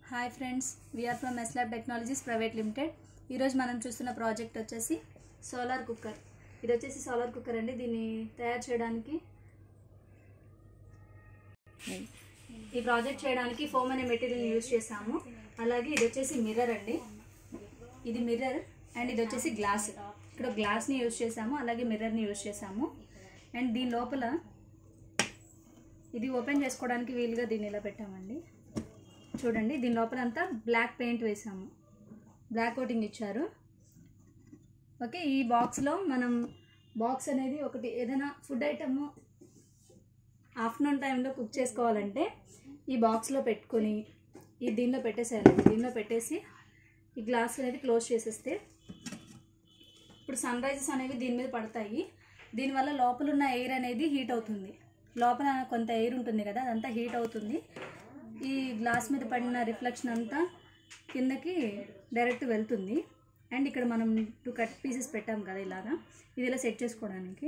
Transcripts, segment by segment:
hi friends we are from Eslab technologies private limited ఈరోజు మనం చూస్తున్న ప్రాజెక్ట్ వచ్చేసి సోలార్ కుక్కర్ ఇది వచ్చేసి సోలార్ కుక్కర్ అండి దీన్ని తయారు చేయడానికి ఈ ప్రాజెక్ట్ చేయడానికి ఫోమ్ అనే మెటీరియల్ యూజ్ చేసాము అలాగే ఇది వచ్చేసి మిర్రర్ అండి ఇది మిర్రర్ అండ్ ఇది వచ్చేసి గ్లాస్ ఇక్కడ గ్లాస్ని యూజ్ చేసాము అలాగే మిర్రర్ని యూజ్ చేసాము అండ్ దీని లోపల ఇది ఓపెన్ చేసుకోవడానికి వీలుగా దీన్ని ఇలా పెట్టామండి చూడండి దీని లోపల అంతా బ్లాక్ పెయింట్ వేసాము బ్లాక్ కోటింగ్ ఇచ్చారు ఓకే ఈ బాక్స్లో మనం బాక్స్ అనేది ఒకటి ఏదైనా ఫుడ్ ఐటమ్ ఆఫ్టర్నూన్ టైంలో కుక్ చేసుకోవాలంటే ఈ బాక్స్లో పెట్టుకొని ఈ దీనిలో పెట్టేసేయాలండి దీనిలో పెట్టేసి ఈ గ్లాస్ అనేది క్లోజ్ చేసేస్తే ఇప్పుడు సన్ రైజెస్ అనేవి దీని మీద పడతాయి దీనివల్ల లోపల ఉన్న ఎయిర్ అనేది హీట్ అవుతుంది లోపల కొంత ఎయిర్ ఉంటుంది కదా అదంతా హీట్ అవుతుంది ఈ గ్లాస్ మీద పడిన రిఫ్లెక్షన్ అంతా కిందకి డైరెక్ట్ వెళ్తుంది అండ్ ఇక్కడ మనం టూ కట్ పీసెస్ పెట్టాం కదా ఇలాగా ఇది ఇలా సెట్ చేసుకోవడానికి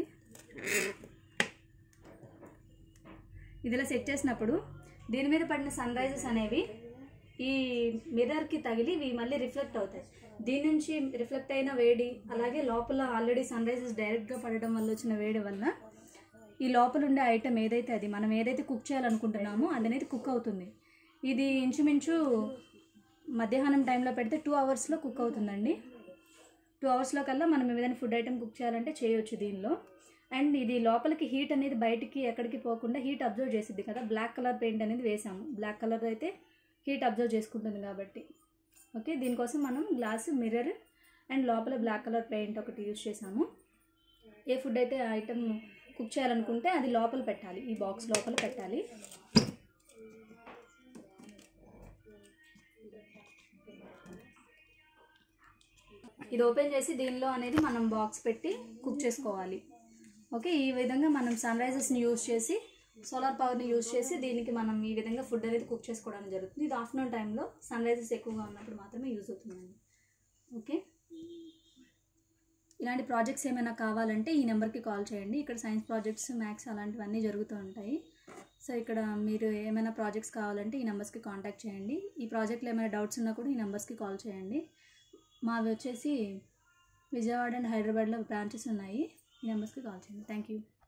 ఇది ఇలా సెట్ చేసినప్పుడు దీని మీద పడిన సన్ రైజెస్ అనేవి ఈ మిర్రర్కి తగిలి ఇవి మళ్ళీ రిఫ్లెక్ట్ అవుతాయి దీని నుంచి రిఫ్లెక్ట్ అయిన వేడి అలాగే లోపల ఆల్రెడీ సన్ రైజెస్ డైరెక్ట్గా పడడం వల్ల వచ్చిన వేడి వల్ల ఈ లోపల ఉండే ఐటెం ఏదైతే అది మనం ఏదైతే కుక్ చేయాలనుకుంటున్నామో అది అనేది కుక్ అవుతుంది ఇది ఇంచుమించు మధ్యాహ్నం టైంలో పెడితే టూ అవర్స్లో కుక్ అవుతుందండి టూ అవర్స్లో కల్లా మనం ఏదైనా ఫుడ్ ఐటెం కుక్ చేయాలంటే చేయొచ్చు దీనిలో అండ్ ఇది లోపలికి హీట్ అనేది బయటికి ఎక్కడికి పోకుండా హీట్ అబ్జర్వ్ చేసిద్ది కదా బ్లాక్ కలర్ పెయింట్ అనేది వేసాము బ్లాక్ కలర్ అయితే హీట్ అబ్జర్వ్ చేసుకుంటుంది కాబట్టి ఓకే దీనికోసం మనం గ్లాస్ మిర్రర్ అండ్ లోపల బ్లాక్ కలర్ పెయింట్ ఒకటి యూజ్ చేసాము ఏ ఫుడ్ అయితే ఐటమ్ కుక్ చేయాలనుకుంటే అది లోపల పెట్టాలి ఈ బాక్స్ లోపల పెట్టాలి ఇది ఓపెన్ చేసి దీనిలో అనేది మనం బాక్స్ పెట్టి కుక్ చేసుకోవాలి ఓకే ఈ విధంగా మనం సన్ రైజెస్ని యూజ్ చేసి సోలార్ పవర్ని యూజ్ చేసి దీనికి మనం ఈ విధంగా ఫుడ్ అనేది కుక్ చేసుకోవడానికి జరుగుతుంది ఇది ఆఫ్టర్నూన్ టైంలో సన్ రైజెస్ ఎక్కువగా ఉన్నప్పుడు మాత్రమే యూజ్ అవుతుందండి ఓకే ఇలాంటి ప్రాజెక్ట్స్ ఏమైనా కావాలంటే ఈ నెంబర్కి కాల్ చేయండి ఇక్కడ సైన్స్ ప్రాజెక్ట్స్ మ్యాథ్స్ అలాంటివన్నీ జరుగుతూ ఉంటాయి సో ఇక్కడ మీరు ఏమైనా ప్రాజెక్ట్స్ కావాలంటే ఈ నెంబర్స్కి కాంటాక్ట్ చేయండి ఈ ప్రాజెక్ట్లో ఏమైనా డౌట్స్ ఉన్నా కూడా ఈ నెంబర్స్కి కాల్ చేయండి మావి వచ్చేసి విజయవాడ అండ్ హైదరాబాద్లో బ్రాంచెస్ ఉన్నాయి ఈ నెంబర్స్కి కాల్ చేయండి థ్యాంక్ యూ